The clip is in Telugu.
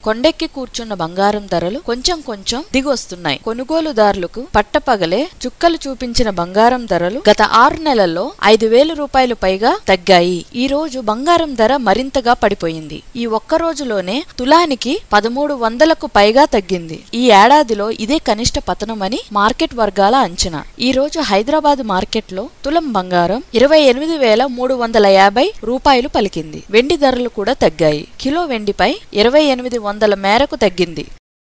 కొండెక్కి కూర్చున్న బంగారం ధరలు కొంచెం కొంచెం దిగొస్తున్నాయి కొనుగోలుదారులకు పట్టపగలే చుక్కలు చూపించిన బంగారం ధరలు గత ఆరు నెలల్లో ఐదు వేల రూపాయలు పైగా తగ్గాయి ఈ రోజు బంగారం ధర మరింతగా పడిపోయింది ఈ ఒక్క రోజులోనే తులానికి పదమూడు వందలకు పైగా తగ్గింది ఈ ఏడాదిలో ఇదే కనిష్ట పతనమని మార్కెట్ వర్గాల అంచనా ఈ రోజు హైదరాబాద్ మార్కెట్లో తులం బంగారం ఇరవై ఎనిమిది వేల మూడు వందల యాభై రూపాయలు పలికింది వెండి ధరలు కూడా తగ్గాయి కిలో వెండిపై ఇరవై ఎనిమిది వందల మేరకు తగ్గింది